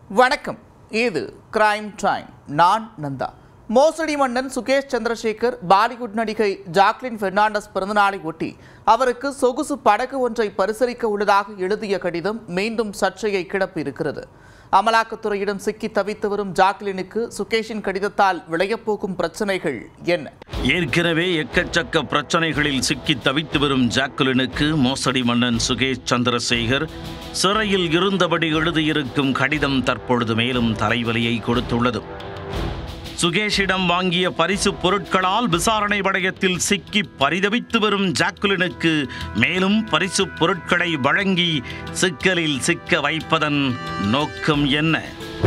வணக்கம் இது crime time நான் நந்தா மோசடி மன்னன் சுகேஷ் சந்திரசேகர் பாலிவுட் நடிகை ஜாக்லின் பெர்னாண்டஸ் பிறந்தநாளை ஒட்டி அவருக்கு சொகுசு படகு ஒன்றை பரிசளிக்க உள்ளதாக எழுதிய கடிதம் மீண்டும் சர்ச்சையை கிளப்பியிருக்கிறது அமலாக்கத்துறையிடம் சிக்கி தவித்து வரும் ஜாக்லினுக்கு சுகேஷின் கடிதத்தால் விளையப்போகும் பிரச்சனைகள் என்ன ஏற்கனவே எக்கச்சக்க பிரச்சனைகளில் சிக்கி தவித்து வரும் ஜாக்குலினுக்கு மோசடி மன்னன் சுகேஷ் சந்திரசேகர் சிறையில் இருந்தபடி எழுதியிருக்கும் கடிதம் தற்பொழுது மேலும் தலைவலியை கொடுத்துள்ளது சுகேஷிடம் வாங்கிய பரிசு பொருட்களால் விசாரணை வளையத்தில் சிக்கி பரிதவித்து வரும் ஜாக்குலினுக்கு மேலும் பரிசு பொருட்களை வழங்கி சிக்கலில் சிக்க வைப்பதன் நோக்கம் என்ன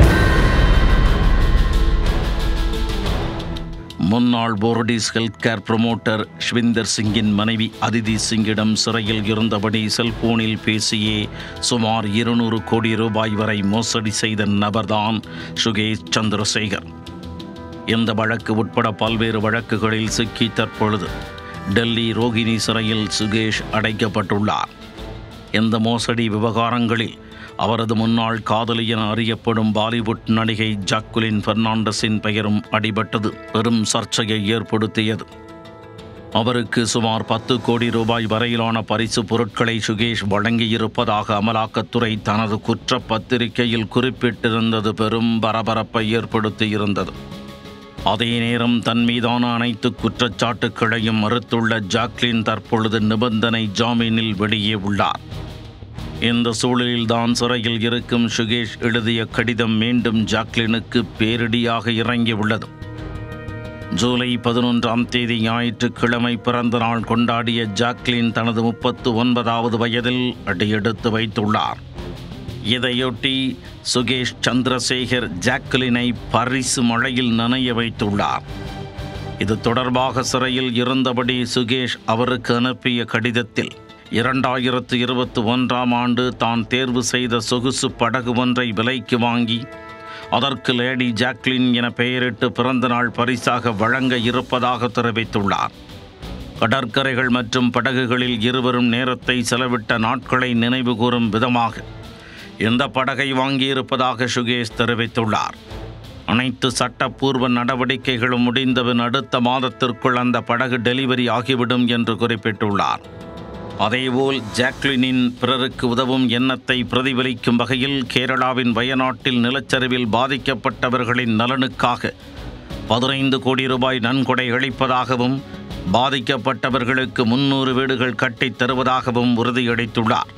முன்னாள் Fortis health care promoter Shivinder சிங்கின் மனைவி அதிதி சிங்கிடம் சிறையில் இருந்தபடி செல்போனில் பேசியே சுமார் இருநூறு கோடி ரூபாய் வரை மோசடி செய்த நபர்தான் சுகேஷ் சந்திரசேகர் இந்த வழக்கு உட்பட பல்வேறு வழக்குகளில் சிக்கி தற்பொழுது டெல்லி ரோகிணி சிறையில் சுகேஷ் அடைக்கப்பட்டுள்ளார் இந்த மோசடி விவகாரங்களில் அவரது முன்னாள் காதலி என அறியப்படும் பாலிவுட் நடிகை ஜாக்குலின் பெர்னாண்டஸின் பெயரும் அடிபட்டது பெரும் சர்ச்சையை ஏற்படுத்தியது அவருக்கு சுமார் பத்து கோடி ரூபாய் வரையிலான பரிசு பொருட்களை சுகேஷ் வழங்கியிருப்பதாக அமலாக்கத்துறை தனது குற்றப்பத்திரிகையில் குறிப்பிட்டிருந்தது பெரும் பரபரப்பை ஏற்படுத்தியிருந்தது அதே நேரம் தன் மீதான அனைத்து குற்றச்சாட்டுக்களையும் மறுத்துள்ள ஜாக்லின் தற்பொழுது நிபந்தனை ஜாமீனில் வெளியே உள்ளார் இந்த சூழலில்தான் சிறையில் இருக்கும் சுகேஷ் எழுதிய கடிதம் மீண்டும் ஜாக்லினுக்கு பேரிடியாக இறங்கியுள்ளது ஜூலை பதினொன்றாம் தேதி ஞாயிற்றுக்கிழமை பிறந்த நாள் கொண்டாடிய ஜாக்லின் தனது முப்பத்து ஒன்பதாவது வயதில் அடியெடுத்து வைத்துள்ளார் இதையொட்டி சுகேஷ் சந்திரசேகர் ஜாக்லினை பரிசு மழையில் நனைய வைத்துள்ளார் இது தொடர்பாக சிறையில் இருந்தபடி சுகேஷ் அவருக்கு அனுப்பிய கடிதத்தில் இரண்டாயிரத்து இருபத்தி ஒன்றாம் ஆண்டு தான் தேர்வு செய்த சொகுசு படகு ஒன்றை விலைக்கு வாங்கி அதற்கு லேடி ஜாக்லின் என பெயரிட்டு பிறந்தநாள் பரிசாக வழங்க இருப்பதாக தெரிவித்துள்ளார் கடற்கரைகள் மற்றும் படகுகளில் இருவரும் நேரத்தை செலவிட்ட நாட்களை நினைவுகூரும் விதமாக இந்த படகை வாங்கியிருப்பதாக சுகேஷ் தெரிவித்துள்ளார் அனைத்து சட்டப்பூர்வ நடவடிக்கைகளும் முடிந்தபின் அடுத்த மாதத்திற்குள் அந்த படகு டெலிவரி ஆகிவிடும் என்று குறிப்பிட்டுள்ளார் அதேபோல் ஜாக்லினின் பிறருக்கு உதவும் எண்ணத்தை பிரதிபலிக்கும் வகையில் கேரளாவின் வயநாட்டில் நிலச்சரிவில் பாதிக்கப்பட்டவர்களின் நலனுக்காக பதினைந்து கோடி ரூபாய் நன்கொடை அளிப்பதாகவும் பாதிக்கப்பட்டவர்களுக்கு முன்னூறு வீடுகள் கட்டித் தருவதாகவும் உறுதியளித்துள்ளார்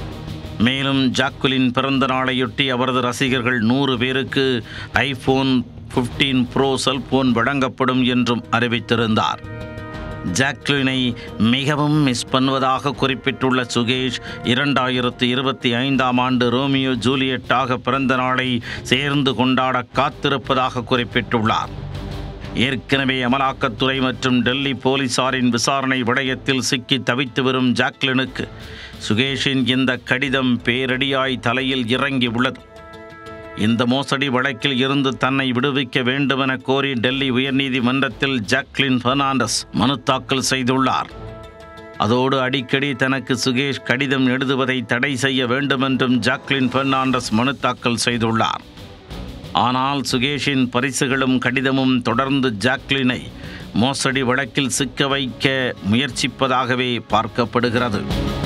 மேலும் ஜாக்குலின் பிறந்த நாளையொட்டி அவரது ரசிகர்கள் நூறு பேருக்கு ஐபோன் 15 ப்ரோ செல்போன் வழங்கப்படும் என்றும் அறிவித்திருந்தார் ஜாக்லினை மிகவும் மிஸ் பண்ணுவதாக குறிப்பிட்டுள்ள சுகேஷ் இரண்டாயிரத்து இருபத்தி ஐந்தாம் ஆண்டு ரோமியோ ஜூலியட்டாக பிறந்த நாளை சேர்ந்து கொண்டாட காத்திருப்பதாக குறிப்பிட்டுள்ளார் ஏற்கனவே அமலாக்கத்துறை மற்றும் டெல்லி போலீசாரின் விசாரணை விடயத்தில் சிக்கி தவித்து வரும் ஜாக்லினுக்கு சுகேஷின் இந்த கடிதம் பேரடியாய் தலையில் இறங்கி உள்ளது இந்த மோசடி வழக்கில் இருந்து தன்னை விடுவிக்க வேண்டுமென கோரி டெல்லி உயர்நீதிமன்றத்தில் ஜாக்லின் பெர்னாண்டஸ் மனு தாக்கல் செய்துள்ளார் அதோடு அடிக்கடி தனக்கு சுகேஷ் கடிதம் எழுதுவதை தடை செய்ய வேண்டுமென்றும் ஜாக்லின் பெர்னாண்டஸ் மனு தாக்கல் செய்துள்ளார் ஆனால் சுகேஷின் பரிசுகளும் கடிதமும் தொடர்ந்து ஜாக்லினை மோசடி வழக்கில் சிக்க வைக்க முயற்சிப்பதாகவே பார்க்கப்படுகிறது